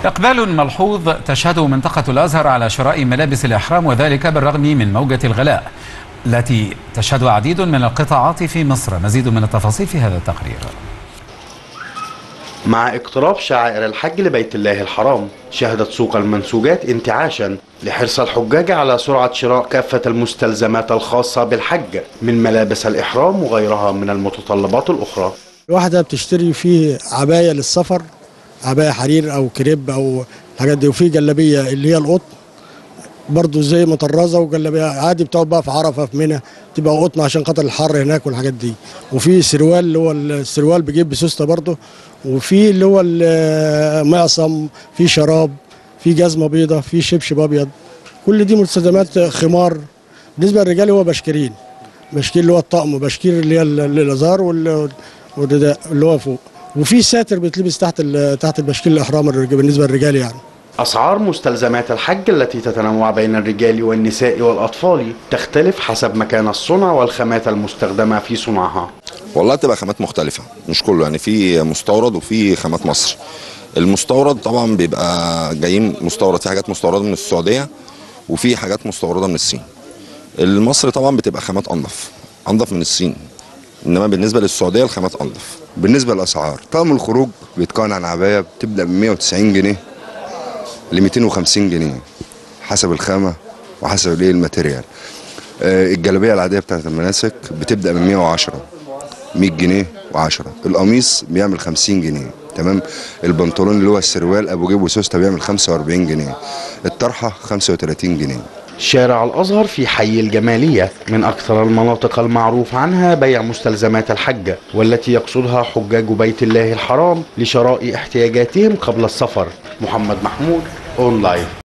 إقبال ملحوظ تشهده منطقة الأزهر على شراء ملابس الإحرام وذلك بالرغم من موجة الغلاء التي تشهدها عديد من القطاعات في مصر مزيد من التفاصيل في هذا التقرير مع اقتراب شعائر الحج لبيت الله الحرام شهدت سوق المنسوجات انتعاشا لحرص الحجاج على سرعة شراء كافة المستلزمات الخاصة بالحج من ملابس الإحرام وغيرها من المتطلبات الأخرى الواحدة بتشتري فيه عباية للسفر عباية حرير أو كريب أو الحاجات دي وفي جلابية اللي هي القطن برضه زي مطرزة وجلابية عادي بتقعد بقى في عرفة في منى تبقى قطن عشان خاطر الحر هناك والحاجات دي وفي سروال اللي هو السروال بيجيب بسوسته برضه وفي اللي هو المعصم في شراب في جزمة بيضة في شبشب أبيض كل دي مستلزمات خمار بالنسبة للرجال هو بشكيرين بشكير اللي هو الطقم بشكير اللي هي الازار والرداء اللي هو فوق وفي ساتر بيتلبس تحت تحت البشكير الاحرام بالنسبه للرجال يعني أسعار مستلزمات الحج التي تتنوع بين الرجال والنساء والأطفال تختلف حسب مكان الصنع والخامات المستخدمة في صنعها والله تبقى خامات مختلفة مش كله يعني في مستورد وفي خامات مصر المستورد طبعا بيبقى جايين مستورد في حاجات مستورده من السعوديه وفي حاجات مستورده من الصين المصري طبعا بتبقى خامات انضف انضف من الصين انما بالنسبه للسعوديه الخامات انضف بالنسبه للاسعار طقم الخروج بيتكون عن عبايه بتبدا من 190 جنيه ل 250 جنيه حسب الخامه وحسب الايه الماتيريال آه الجلابيه العاديه بتاعت المناسك بتبدا من 110 100 جنيه و10 القميص بيعمل 50 جنيه تمام البنطلون اللي هو السروال ابو جيب وسوسته بيعمل 45 جنيه الطرحه 35 جنيه شارع الأزهر في حي الجمالية من أكثر المناطق المعروف عنها بيع مستلزمات الحج والتي يقصدها حجاج بيت الله الحرام لشراء احتياجاتهم قبل السفر محمد محمود أونلاين